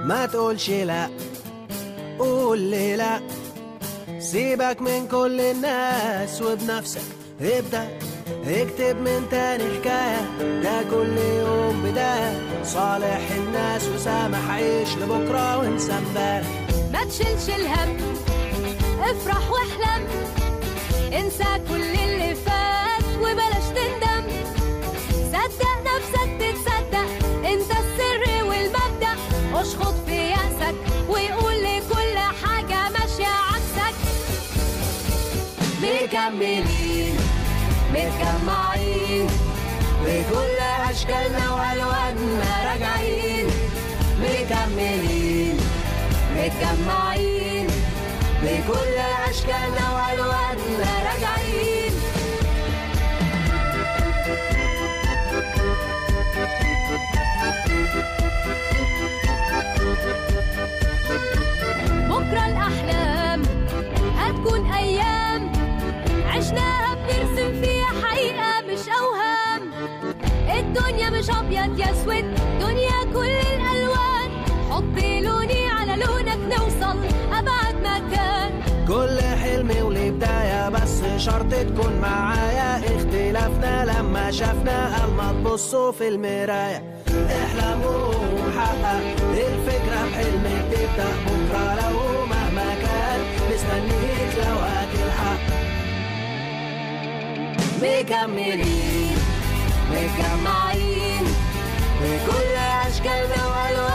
ما تقولش لا قول لي لا سيبك من كل الناس وبنفسك ابدأ اكتب من تاني حكاية ده كل يوم بداية صالح الناس وسامح عيش لبكرة وانسى امبارح ما تشيلش الهم افرح واحلم انسى كل اللي فات وبلاش تندم صدق نفسك تتصدق انت السر والمبدأ اشخط في يأسك ويقول لكل حاجة ماشية عكسك مكملين متجمعين بكل أشكالنا وألواننا راجعين مكملين متجمعين بكل أشكالنا وألواننا راجعين بكرة الأحلام هتكون أيام عشناها بنرسم فيها حقيقة مش أوهام الدنيا مش أبيض يا أسود دنيا كل الألوان حط لوني على لونك نوصل أبعد مكان كل حلم وليه بداية بس شرط تكون معايا اختلافنا لما شافنا قال ما تبصوا في المراية احلموا وحقق الفكرة بحلمك تبدأ بكرة لو مهما كان مستنيك لو هتلحق مكملين متجمعين بكل أشكالنا وألوان